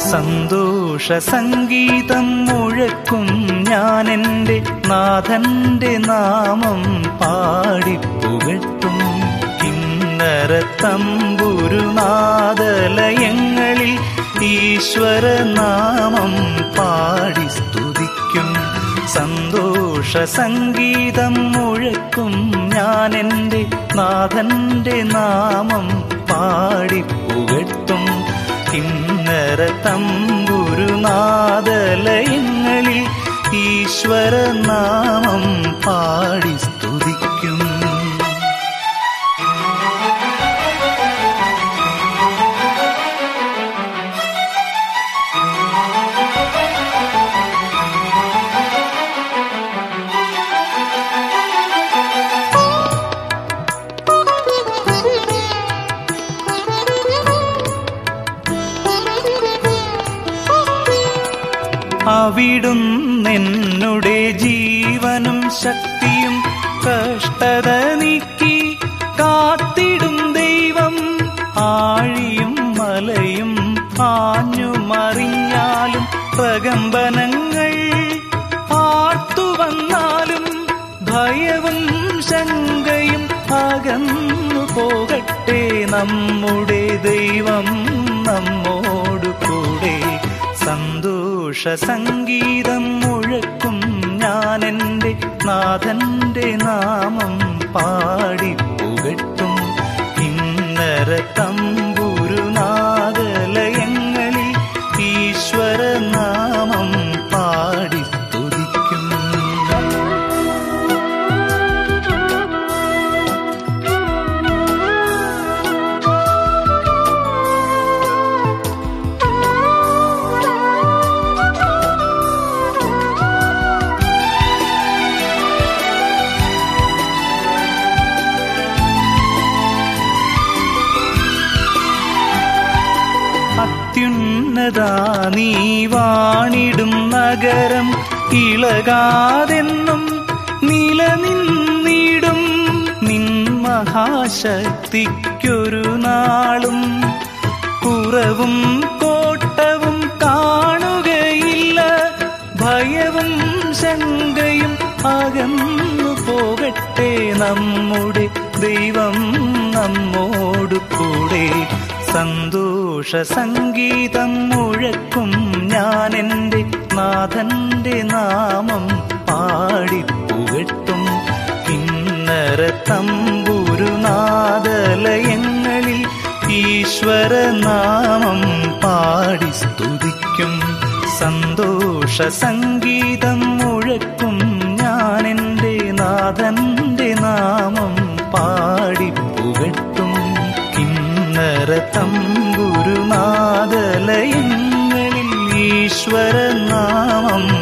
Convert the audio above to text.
സന്തോഷ സംഗീതം മുഴക്കും ഞാൻ എൻ്റെ നാഥന്റെ നാമം പാടിപ്പുകട്ടും കിന്നര തമ്പുരുനാദലയങ്ങളിൽ ഈശ്വര നാമം പാടി സ്തുതിക്കും സന്തോഷ സംഗീതം മുഴക്കും ഞാൻ എൻ്റെ നാഥന്റെ നാമം പാടിപ്പുകട്ടും കിന്നര തമ്പുരുനാദലയങ്ങളിൽ ഈശ്വര നാമം പാടി സ്തുതിക്കും അവിടുന്നെന്നുടെ ജീവനും ശക്തിയും കഷ്ടത നീക്കി കാത്തിടും ദൈവം ആഴിയും മലയും ആഞ്ഞു മറിഞ്ഞാലും പ്രകമ്പനങ്ങൾ ആർത്തു വന്നാലും ഭയവും ശങ്കയും അകന്നു പോകട്ടെ നമ്മുടെ ദൈവം നമ്മോടു കൂടെ സന്തോഷ സംഗീതം മുഴക്കും ഞാൻ എൻ്റെ നാഥന്റെ നാമം പാടി പുകട്ടും ഇന്നര തമ്പുരുനാദലയങ്ങളിൽ ഈശ്വര നാമം പാടി സ്തുതിക്കും അത്യുന്നത നീ വാണിടും നഗരം ഇളകാതെന്നും നിലനിന്നിടും നിൻ മഹാശക്തിക്കൊരു നാളും കുറവും കോട്ടവും കാണുകയില്ല ഭയവും ശങ്കയും അകന്നു പോകട്ടെ നമ്മുടെ ദൈവം നമ്മോടു കൂടെ സന്തോഷ സംഗീതം മുഴക്കും ഞാൻ എൻ്റെ നാഥന്റെ നാമം പാടി പുകട്ടും കിന്നര തമ്പുരുനാദലയങ്ങളിൽ ഈശ്വര നാമം പാടി സ്തുതിക്കും സന്തോഷ സംഗീതം മുഴക്കും ഞാൻ എൻ്റെ നാഥന്റെ നാമം പാടി പുകട്ടും കിന്നര തമ്പുരുനാദലയങ്ങളിൽ ഈശ്വര നാമം